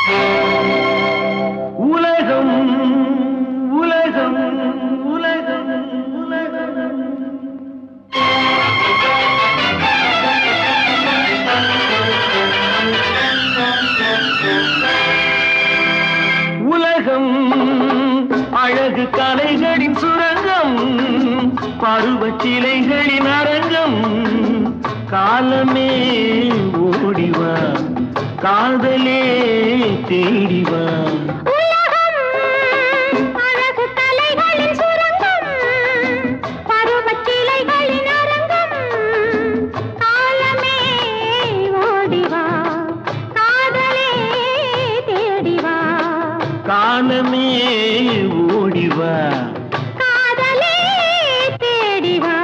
உலகம் உலகம் உலகம் உலகம் உலகம் அழகு கலைகளின் சுரங்கம் பருவச் சிலைகளின் அரங்கம் காலமே ஓடிவா காதலே தேடிவா உலகம் அழகு கலைகளின் சுரங்கம் பருவச் சிலைகளின் அரங்கம் காலமே ஓடிவா காதலே தேடிவா காலமே ஓடிவா காதலே தேடிவா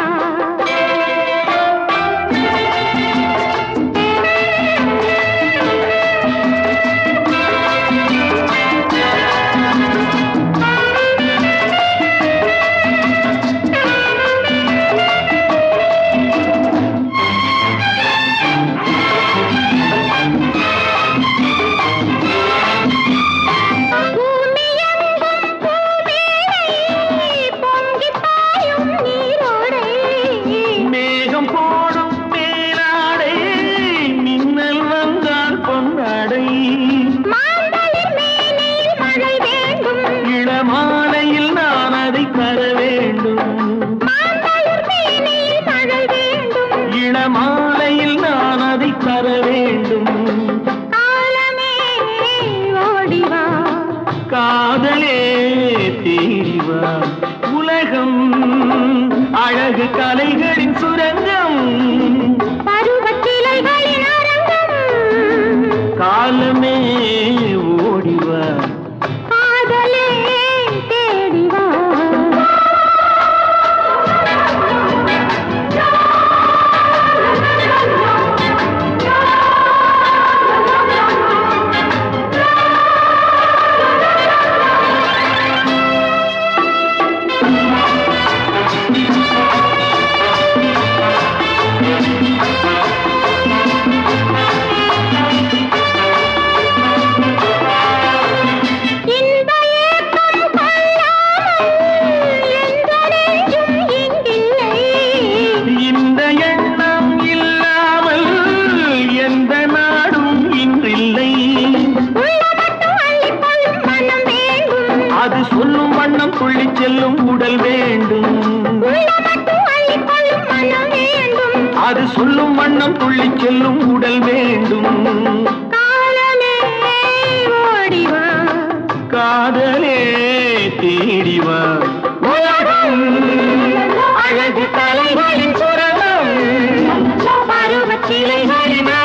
பூமியெங்கும் பூமேடை, பொங்கிப் பாயும் நீரோடை. மேகம் போடும் மேலாடை மின்னல் வந்தால் பொன்னாடை மாந்தளிர் மேனியில் மழை வேண்டும். இளமாலையில் நான் அதை தர வேண்டும் மாந்தளிர் மேனியில் மழை வேண்டும். இளமாலையில் நான் அதை தர வேண்டும் காலமே ஓடிவா காதலே தேடிவா உலகம் அழகு கலைகளின் சுரங்கம் பருவச் சிலைகளின் அரங்கம் காலமே ஓடிவா காதலே தேடிவா இந்த ஏக்கம் கொள்ளாமல் எந்த நெஞ்சும் இங்கில்லை. இந்த எண்ணம் இல்லாமல் எந்த நாடும் இன்றில்லை உள்ள மட்டும் அள்ளிக் கொள்ளும் மனம் வேண்டும். அது சொல்லும் வண்ணம் துள்ளி செல்லும் உடல் வேண்டும் உள்ள மட்டும் அள்ளிக் கொள்ளும் மனம் வேண்டும். அது சொல்லும் வண்ணம் துள்ளி செல்லும் உடல் வேண்டும் காலமே ஓடிவா காதலே தேடிவா உலகம் அழகு தலைகளின் சுரங்கம் பருவச் சிலைகளின்